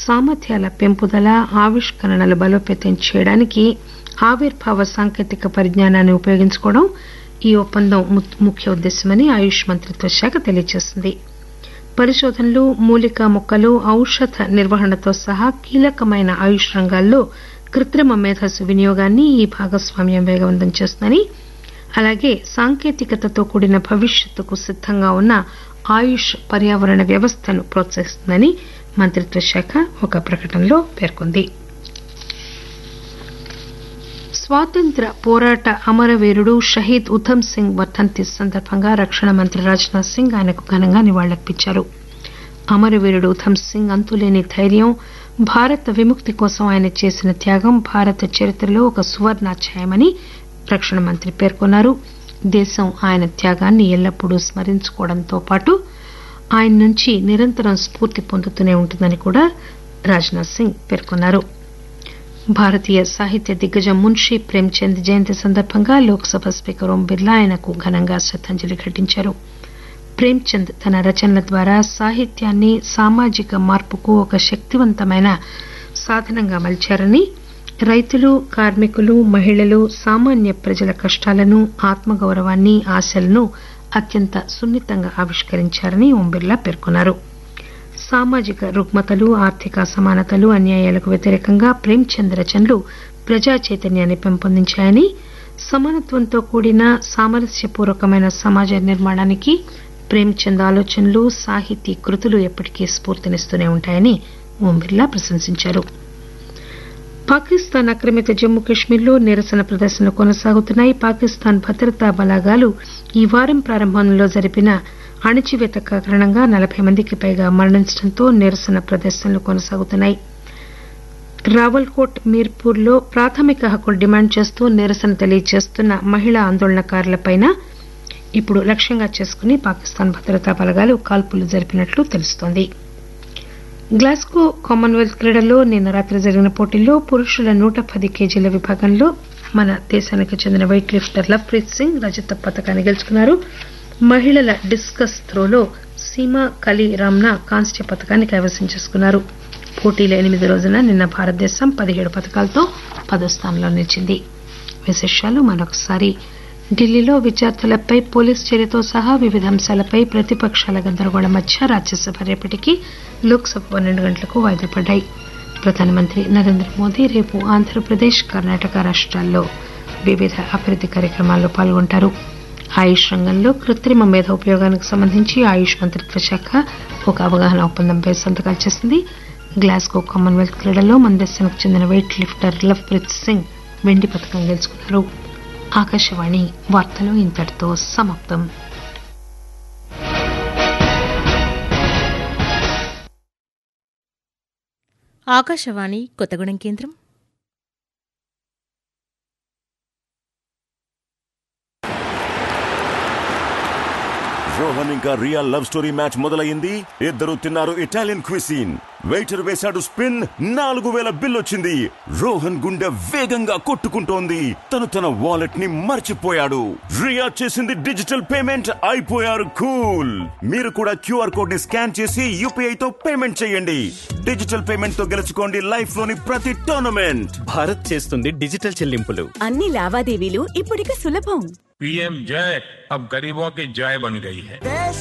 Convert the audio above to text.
సామర్థ్యాల పెంపుదల ఆవిష్కరణలు బలోపేతం చేయడానికి ఆవిర్భావ సాంకేతిక పరిజ్ఞానాన్ని ఉపయోగించుకోవడం ఈ ఒప్పందం ము- ముఖ్య ఉద్దేశమని ఆయుష్ మంత్రిత్వ శాఖ తెలియజేసింది పరిశోధనలు మూలికా మొక్కలు ఔషధ నిర్వహణతో సహా కీలకమైన ఆయుష్ రంగాల్లో కృత్రిమ మేధస్సు వినియోగాన్ని ఈ భాగస్వామ్యం వేగవంతం చేస్తుందని అలాగే సాంకేతికతతో కూడిన భవిష్యత్తుకు సిద్దంగా ఉన్న ఆయుష్ పర్యావరణ వ్యవస్థను ప్రోత్సహిస్తుందని మంత్రిత్వ శాఖ ఒక ప్రకటనలో పేర్కొంది స్వాతంత్ర పోరాట అమరవీరుడు షహీద్ ఉధమ్ సింగ్ వర్ధంతి సందర్భంగా రక్షణ మంత్రి రాజ్నాథ్ సింగ్ ఆయనకు ఘనంగా నివాళులర్పించారు అమరవీరుడు ఉధమ్ సింగ్ అంతులేని ధైర్యం భారత విముక్తి కోసం ఆయన చేసిన త్యాగం భారత చరిత్రలో ఒక సువర్ణాధ్యాయమని రక్షణ మంత్రి పేర్కొన్నారు దేశం ఆయన త్యాగాన్ని ఎల్లప్పుడూ స్మరించుకోవడంతో పాటు ఆయన నుంచి నిరంతరం స్ఫూర్తి పొందుతూనే ఉంటుందని కూడా రాజ్నాథ్ సింగ్ పేర్కొన్నారు భారతీయ సాహిత్య దిగ్గజం మున్షీ ప్రేమ్చంద్ జయంతి సందర్భంగా లోక్సభ స్పీకర్ ఓం బిర్లా ఆయనకు ఘనంగా శ్రద్దాంజలి ఘటించారు ప్రేమ్చంద్ తన రచనల ద్వారా సాహిత్యాన్ని సామాజిక మార్పుకు ఒక శక్తివంతమైన సాధనంగా మలిచారని రైతులు కార్మికులు మహిళలు సామాన్య ప్రజల కష్టాలను ఆత్మగౌరవాన్ని ఆశలను అత్యంత సున్నితంగా ఆవిష్కరించారని ఓం బిర్లా పేర్కొన్నారు సామాజిక రుగ్మతలు ఆర్థిక అసమానతలు అన్యాయాలకు వ్యతిరేకంగా ప్రేమ్చంద్ రచనలు ప్రజా చైతన్యాన్ని పెంపొందించాయని సమానత్వంతో కూడిన సామరస్యపూర్వకమైన సమాజ నిర్మాణానికి ప్రేమ్చంద్ ఆలోచనలు సాహితీ కృతులు ఎప్పటికీ స్ఫూర్తినిస్తూనే ఉంటాయని ఓం బిర్లా ప్రశంసించారు పాకిస్తాన్ ఆక్రమిత జమ్మూ కశ్మీర్లో నిరసన ప్రదర్శనలు కొనసాగుతున్నాయి పాకిస్తాన్ భద్రతా బలాగాలు ఈ వారం ప్రారంభంలో జరిపిన అణచివేత కారణంగా నలభై మందికి పైగా మరణించడంతో నిరసన ప్రదర్శనలు కొనసాగుతున్నాయి రావల్కోట్ మీర్పూర్లో ప్రాథమిక హక్కులు డిమాండ్ చేస్తూ నిరసన తెలియజేస్తున్న మహిళా ఆందోళనకారులపై ఇప్పుడు లక్ష్యంగా చేసుకుని పాకిస్తాన్ భద్రతా బలగాలు కాల్పులు జరిపినట్లు తెలుస్తోంది గ్లాస్గో కామన్వెల్త్ క్రీడల్లో నిన్న రాత్రి జరిగిన పోటీల్లో పురుషుల నూట పది కేజీల విభాగంలో మన దేశానికి చెందిన వెయిట్ లిఫ్టర్ లవ్ప్రీత్ సింగ్ రజత పథకాన్ని గెలుచుకున్నారు మహిళల డిస్కస్ త్రోలో సీమా కలి రామ్నా కాంస్య పథకాన్ని కైవసం చేసుకున్నారు పోటీల ఎనిమిది రోజున నిన్న భారతదేశం పదిహేడు పథకాలతో పదో స్థానంలో నిలిచింది విశేషాలు మరొకసారి ఢిల్లీలో విద్యార్థులపై పోలీస్ చర్యతో సహా వివిధ అంశాలపై ప్రతిపక్షాల గందరగోళం మధ్య రాజ్యసభ రేపటికి లోక్సభ పన్నెండు గంటలకు వాయిదా పడ్డాయి ప్రధానమంత్రి నరేంద్ర మోదీ రేపు ఆంధ్రప్రదేశ్ కర్ణాటక రాష్ట్రాల్లో వివిధ అభివృద్ది కార్యక్రమాల్లో పాల్గొంటారు ఆయుష్ రంగంలో కృత్రిమ మేధ ఉపయోగానికి సంబంధించి ఆయుష్ మంత్రిత్వ శాఖ ఒక అవగాహన ఒప్పందంపై సంతకాలు చేసింది గ్లాస్గో కామన్వెల్త్ క్రీడల్లో మన దేశానికి చెందిన వెయిట్ లిఫ్టర్ లవ్ప్రీత్ సింగ్ వెండి పథకం గెలుచుకున్నారు ఆకాశవాణి వార్తలు ఇంతటితో సమాప్తం ఆకాశవాణి కొత్తగూడెం కేంద్రం రోహన్ ఇంకా రియా లవ్ స్టోరీ మ్యాచ్ మొదలైంది ఇద్దరు తిన్నారు ఇటాలియన్ క్విసిన్ వెయిటర్ వేశాడు స్పిన్ నాలుగు వేల బిల్ వచ్చింది రోహన్ గుండె వేగంగా కొట్టుకుంటోంది తను తన వాలెట్ ని మర్చిపోయాడు రియా చేసింది డిజిటల్ పేమెంట్ అయిపోయారు కూల్ మీరు కూడా క్యూఆర్ కోడ్ ని స్కాన్ చేసి యూపీఐ తో పేమెంట్ చేయండి డిజిటల్ పేమెంట్ తో గెలుచుకోండి లైఫ్ లోని ప్రతి టోర్నమెంట్ భారత్ చేస్తుంది డిజిటల్ చెల్లింపులు అన్ని లావాదేవీలు ఇప్పుడిక సులభం पीएम जय अब गरीबों की जय बन गई है देश